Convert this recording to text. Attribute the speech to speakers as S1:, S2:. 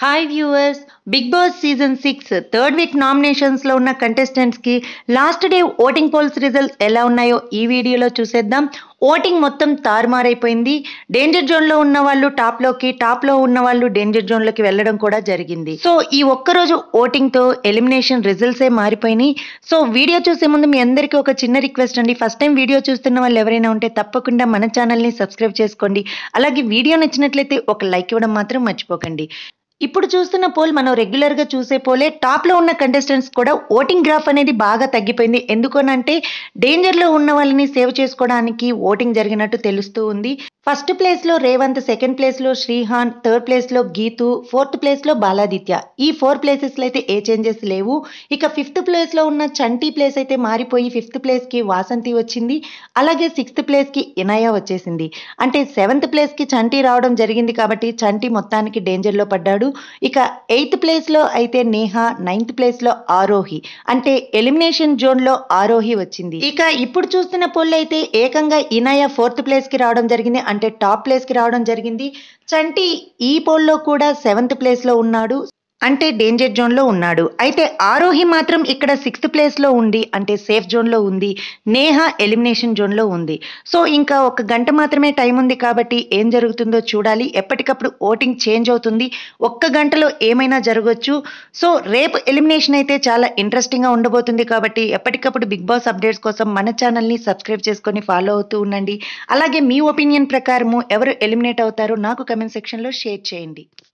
S1: hi viewers Bigg Boss season six third week నామినేషన్స్లో ఉన్న కంటెస్టెంట్స్కి last day voting polls results ఎలా ఉన్నాయో ఈ వీడియోలో చూసేద్దాం ఓటింగ్ మొత్తం తారుమారైపోయింది డేంజర్ జోన్లో ఉన్న వాళ్ళు టాప్లోకి టాప్లో ఉన్న వాళ్ళు డేంజర్ జోన్లోకి వెళ్ళడం కూడా జరిగింది సో ఈ ఒక్కరోజు ఓటింగ్తో ఎలిమినేషన్ రిజల్ట్సే మారిపోయినాయి సో వీడియో చూసే ముందు మీ అందరికీ ఒక చిన్న రిక్వెస్ట్ అండి ఫస్ట్ టైం వీడియో చూస్తున్న వాళ్ళు ఎవరైనా ఉంటే తప్పకుండా మన ఛానల్ని సబ్స్క్రైబ్ చేసుకోండి అలాగే వీడియో నచ్చినట్లయితే ఒక లైక్ ఇవ్వడం మాత్రం మర్చిపోకండి ఇప్పుడు చూస్తున్న పోల్ మనం రెగ్యులర్ గా చూసే పోలే టాప్ లో ఉన్న కంటెస్టెంట్స్ కూడా ఓటింగ్ గ్రాఫ్ అనేది బాగా తగ్గిపోయింది ఎందుకనంటే డేంజర్ లో ఉన్న వాళ్ళని సేవ్ చేసుకోవడానికి ఓటింగ్ జరిగినట్టు తెలుస్తూ ఉంది ఫస్ట్ ప్లేస్ లో రేవంత్ సెకండ్ ప్లేస్ లో శ్రీహాన్ థర్డ్ ప్లేస్ లో గీతు ఫోర్త్ ప్లేస్ లో బాలాదిత్య ఈ ఫోర్ ప్లేసెస్ లో అయితే ఏ చేంజెస్ లేవు ఇక ఫిఫ్త్ ప్లేస్ లో ఉన్న చంటి ప్లేస్ అయితే మారిపోయి ఫిఫ్త్ ప్లేస్ కి వాసంతి వచ్చింది అలాగే సిక్స్త్ ప్లేస్ కి ఇనయ వచ్చేసింది అంటే సెవెంత్ ప్లేస్ కి చంటి రావడం జరిగింది కాబట్టి చంటి మొత్తానికి డేంజర్ లో పడ్డాడు ఇక ఎయిత్ ప్లేస్ లో అయితే నేహ నైన్త్ ప్లేస్ లో ఆరోహి అంటే ఎలిమినేషన్ జోన్ లో ఆరోహి వచ్చింది ఇక ఇప్పుడు చూస్తున్న పోల్ అయితే ఏకంగా ఇనయ ఫోర్త్ ప్లేస్ కి రావడం జరిగింది అంటే టాప్ ప్లేస్ కి రావడం జరిగింది చంటి ఈ పోల్లో కూడా సెవెంత్ ప్లేస్ లో ఉన్నాడు అంటే డేంజర్ జోన్లో ఉన్నాడు అయితే ఆరోహి మాత్రం ఇక్కడ సిక్స్త్ ప్లేస్లో ఉంది అంటే సేఫ్ జోన్లో ఉంది నేహ ఎలిమినేషన్ జోన్లో ఉంది సో ఇంకా ఒక గంట మాత్రమే టైం ఉంది కాబట్టి ఏం జరుగుతుందో చూడాలి ఎప్పటికప్పుడు ఓటింగ్ చేంజ్ అవుతుంది ఒక్క గంటలో ఏమైనా జరగవచ్చు సో రేపు ఎలిమినేషన్ అయితే చాలా ఇంట్రెస్టింగ్గా ఉండబోతుంది కాబట్టి ఎప్పటికప్పుడు బిగ్ బాస్ అప్డేట్స్ కోసం మన ఛానల్ని సబ్స్క్రైబ్ చేసుకొని ఫాలో అవుతూ ఉండండి అలాగే మీ ఒపీనియన్ ప్రకారము ఎవరు ఎలిమినేట్ అవుతారో నాకు కమెంట్ సెక్షన్లో షేర్ చేయండి